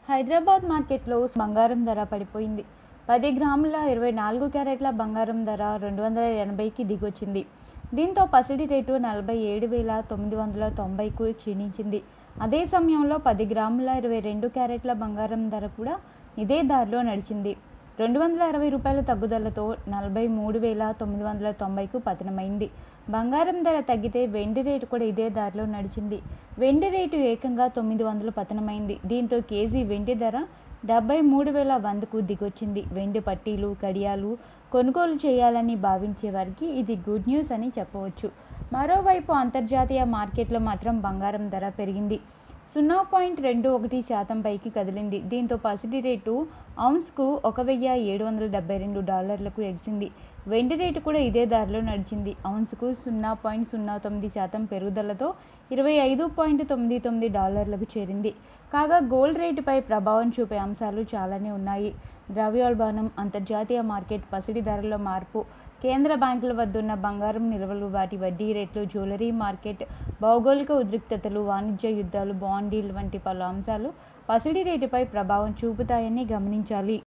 హైదరాబాద్ మార్కెట్లో బంగారం ధర పడిపోయింది పది గ్రాముల ఇరవై నాలుగు క్యారెట్ల బంగారం ధర రెండు వందల ఎనభైకి దిగొచ్చింది దీంతో పసిడి రేటు నలభై ఏడు వేల తొమ్మిది వందల తొంభైకు క్షీణించింది అదే సమయంలో పది గ్రాముల ఇరవై రెండు క్యారెట్ల బంగారం ధర కూడా ఇదే దారిలో నడిచింది రెండు వందల అరవై రూపాయల తగ్గుదలతో నలభై మూడు వేల తొమ్మిది వందల తొంభైకు పతనమైంది బంగారం ధర తగ్గితే వెండి రేటు కూడా ఇదే దారిలో నడిచింది వెండి రేటు ఏకంగా తొమ్మిది వందలు పతనమైంది దీంతో కేజీ వెండి ధర డెబ్బై మూడు వేల వందకు దిగొచ్చింది వెండి పట్టీలు కడియాలు కొనుగోలు చేయాలని భావించే వారికి ఇది గుడ్ న్యూస్ అని చెప్పవచ్చు మరోవైపు అంతర్జాతీయ మార్కెట్లో మాత్రం బంగారం ధర పెరిగింది సున్నా పాయింట్ రెండు ఒకటి శాతం పైకి కదిలింది దీంతో పసిడి రేటు ఔన్స్కు ఒక వెయ్యి ఏడు వందల డెబ్బై రెండు డాలర్లకు ఎగిసింది వెండి రేటు కూడా ఇదే దారిలో నడిచింది ఔన్స్కు సున్నా పాయింట్ సున్నా తొమ్మిది శాతం పెరుగుదలతో ఇరవై ఐదు పాయింట్ తొమ్మిది తొమ్మిది డాలర్లకు చేరింది కాగా గోల్డ్ రేటుపై ప్రభావం చూపే అంశాలు చాలానే ఉన్నాయి ద్రవ్యోల్బణం అంతర్జాతీయ మార్కెట్ పసిడి ధరల మార్పు కేంద్ర బ్యాంకుల వద్ద ఉన్న బంగారం నిల్వలు వాటి వడ్డీ రేట్లు జ్యువెలరీ మార్కెట్ భౌగోళిక ఉద్రిక్తతలు వాణిజ్య యుద్ధాలు బాండ్ డీల్ వంటి పలు అంశాలు పసిడి రేటుపై ప్రభావం చూపుతాయని గమనించాలి